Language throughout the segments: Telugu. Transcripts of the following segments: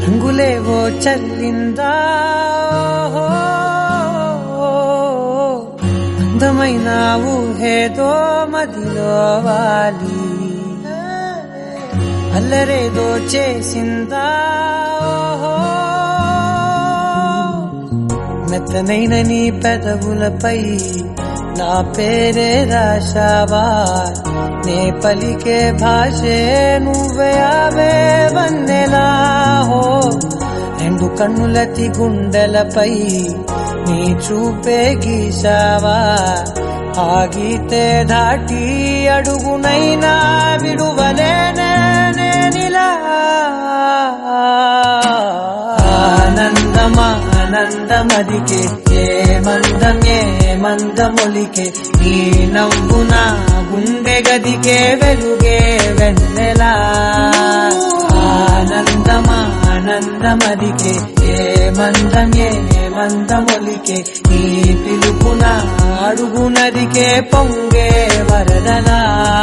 రంగులేవో చల్లిందా అందమైన ఊహేదో మదిలో వాలి అల్లరేదో చేసిందా మెత్తనైన నీ పెదవులపై నా పేరే రాశావా నే పలికే భాషే నువ్వే అవే వన్నెలా హో రెండు కన్నులతి గుండెలపై నీ చూపే గీశావా ఆగితే దాటి అడుగునైనా విడువలేనే నేనిలా ఆనందమా ఆనందమదికే ఏ మందం ఏ మందమొలికే నీ నవ్వున గుండె గదికే వెలుగే వెన్నెలా ఆనందమా ఆనందమదికే ఏ మందం ఏ మందమొలికే నీ పిలుపున అడుగునదికే పొంగే వరదలా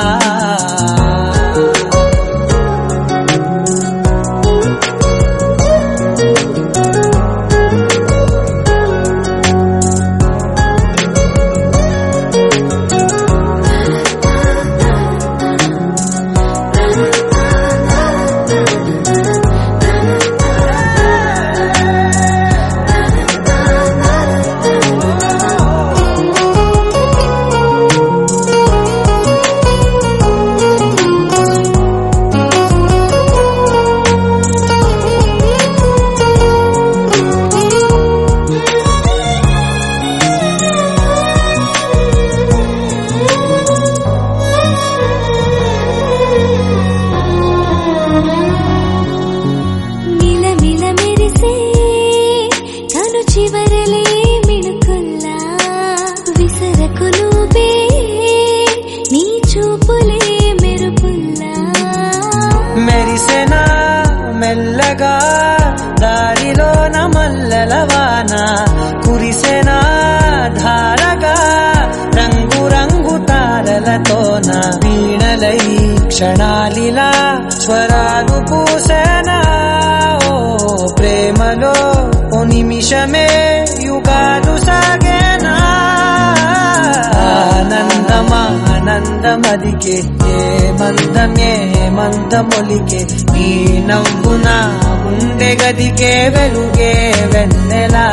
మిలమిల మెరిసే కను చివరలే మిణుకుల్లా విసరకు నువ్వే నీ చూపులే మెరుపుల్లా మెరిసెనా మెల్లగా దారిలోన మల్లెలవాన కురిసెనా ధారగా రంగు రంగు తారలతోన వీణలై క్షణాలిలా స్వరాలు పూసెనా ఓ ప్రేమలో ఓ నిమిషమే యుగాలు సాగేనా ఆనందమా ఆనందమదికే ఏ మందమే మందమొలికే నీ నవ్వున గుండె గదికే వెలుగే వెన్నెలా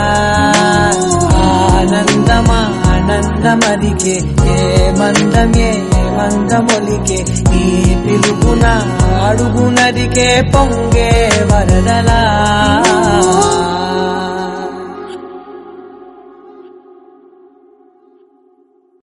ఆనందమా ఆనందమదికే ఏ మందమే మందమొలికే నీ పిలుపున అడుగునదికే పొంగే వరదలా